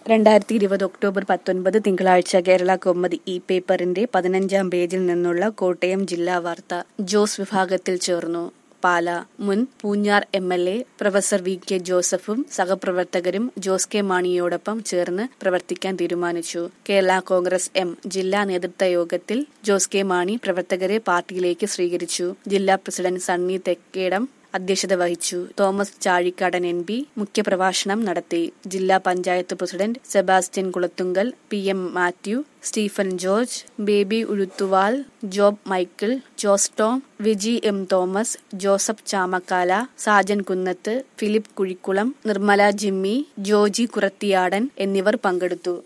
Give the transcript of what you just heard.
രണ്ടായിരത്തി ഇരുപത് ഒക്ടോബർ പത്തൊൻപത് തിങ്കളാഴ്ച കേരള കൗമുദി ഇ പേപ്പറിന്റെ പതിനഞ്ചാം പേജിൽ നിന്നുള്ള കോട്ടയം ജില്ലാ വാർത്ത ജോസ് വിഭാഗത്തിൽ ചേർന്നു പാല മുൻ Poonjar M L A professor V K ജോസഫും സഹപ്രവർത്തകരും ജോസ് കെ മാണിയോടൊപ്പം ചേർന്ന് പ്രവർത്തിക്കാൻ തീരുമാനിച്ചു കേരള കോൺഗ്രസ് എം ജില്ലാ നേതൃത്വ യോഗത്തിൽ ജോസ് കെ മാണി പ്രവർത്തകരെ പാർട്ടിയിലേക്ക് സ്വീകരിച്ചു ജില്ലാ പ്രസിഡന്റ് സണ്ണി തെക്കേടം അധ്യക്ഷത വഹിച്ചു തോമസ് ചാഴിക്കാടൻ എം പി മുഖ്യപ്രഭാഷണം നടത്തി ജില്ലാ panchayat president Sebastian Kulathunkal P M Mathew Stephen George Baby Uzhuthuval Job Michael Jose Tom Viji M Thomas Joseph Chamakkala Sajan Kunnath Philip Kuzhikulam Nirmala Jimmy Joji Kurathiyadan എന്നിവർ പങ്കെടുത്തു